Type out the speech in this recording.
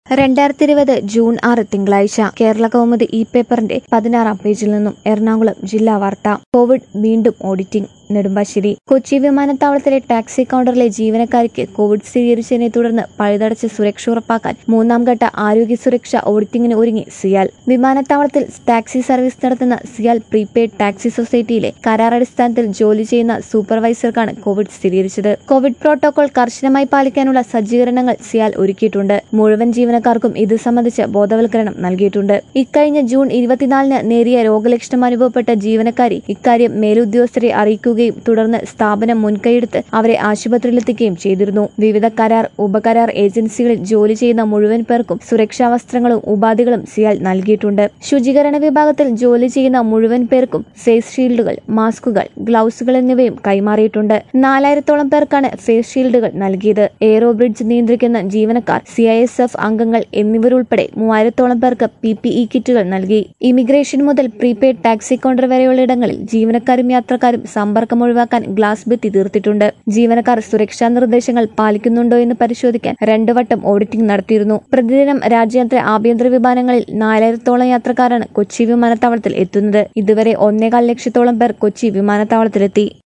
രണ്ടായിരത്തി ഇരുപത് ജൂൺ ആറ് തിങ്കളാഴ്ച കേരള കൗമുദി ഇ പേപ്പറിന്റെ പതിനാറാം പേജിൽ നിന്നും എറണാകുളം ജില്ലാ വാർത്ത കോവിഡ് വീണ്ടും ഓഡിറ്റിംഗ് നെടുമ്പാശ്ശേരി കൊച്ചി വിമാനത്താവളത്തിലെ ടാക്സി കൗണ്ടറിലെ ജീവനക്കാരിക്ക് കോവിഡ് സ്ഥിരീകരിച്ചതിനെ തുടർന്ന് പഴുതടച്ച് സുരക്ഷ ഉറപ്പാക്കാൻ മൂന്നാം ഘട്ട ആരോഗ്യ സുരക്ഷ ഓഡിറ്റിംഗിന് ഒരുങ്ങി സിയാൽ വിമാനത്താവളത്തിൽ ടാക്സി സർവീസ് നടത്തുന്ന സിയാൽ പ്രീപെയ്ഡ് ടാക്സി സൊസൈറ്റിയിലെ കരാർ അടിസ്ഥാനത്തിൽ ജോലി ചെയ്യുന്ന സൂപ്പർവൈസർക്കാണ് കോവിഡ് സ്ഥിരീകരിച്ചത് കോവിഡ് പ്രോട്ടോകോൾ കർശനമായി പാലിക്കാനുള്ള സജ്ജീകരണങ്ങൾ സിയാൽ ഒരുക്കിയിട്ടുണ്ട് മുഴുവൻ ജീവനക്കാർക്കും ഇത് സംബന്ധിച്ച് ബോധവൽക്കരണം നൽകിയിട്ടുണ്ട് ഇക്കഴിഞ്ഞ ജൂൺ ഇരുപത്തിനാലിന് നേരിയ രോഗലക്ഷണം അനുഭവപ്പെട്ട ജീവനക്കാരി ഇക്കാര്യം മേലുദ്യോഗസ്ഥരെ അറിയിക്കുകയും തുടർന്ന് സ്ഥാപനം മുൻകൈയെടുത്ത് അവരെ ആശുപത്രിയിലെത്തിക്കുകയും ചെയ്തിരുന്നു വിവിധ കരാർ ഉപകരാർ ഏജൻസികളിൽ ജോലി ചെയ്യുന്ന മുഴുവൻ പേർക്കും സുരക്ഷാ വസ്ത്രങ്ങളും ഉപാധികളും സിയാൽ നൽകിയിട്ടുണ്ട് ശുചീകരണ വിഭാഗത്തിൽ ജോലി ചെയ്യുന്ന മുഴുവൻ പേർക്കും ഫേസ് ഷീൽഡുകൾ മാസ്കുകൾ ഗ്ലൗസുകൾ എന്നിവയും കൈമാറിയിട്ടുണ്ട് നാലായിരത്തോളം പേർക്കാണ് ഫേസ് ഷീൽഡുകൾ നൽകിയത് എയ്റോ ബ്രിഡ്ജ് നിയന്ത്രിക്കുന്ന ജീവനക്കാർ സി ഐ എസ് എഫ് അംഗങ്ങൾ എന്നിവരുൾപ്പെടെ മൂവായിരത്തോളം പേർക്ക് പി പി ഇ കിറ്റുകൾ നൽകി ഇമിഗ്രേഷൻ മുതൽ പ്രീപെയ്ഡ് ടാക്സി കൗണ്ടർ വരെയുള്ള ഇടങ്ങളിൽ ജീവനക്കാരും യാത്രക്കാരും സമ്പർക്കം ഒഴിവാക്കാൻ ഗ്ലാസ് ഭിത്തി തീർത്തിട്ടുണ്ട് ജീവനക്കാർ സുരക്ഷാ നിർദ്ദേശങ്ങൾ പാലിക്കുന്നുണ്ടോ എന്ന് പരിശോധിക്കാൻ രണ്ടു വട്ടം ഓഡിറ്റിംഗ് നടത്തിയിരുന്നു പ്രതിദിനം രാജ്യാന്തര ആഭ്യന്തര വിമാനങ്ങളിൽ നാലായിരത്തോളം യാത്രക്കാരാണ് കൊച്ചി വിമാനത്താവളത്തിൽ എത്തുന്നത് ഇതുവരെ ഒന്നേകാൽ ലക്ഷത്തോളം പേർ കൊച്ചി വിമാനത്താവളത്തിലെത്തി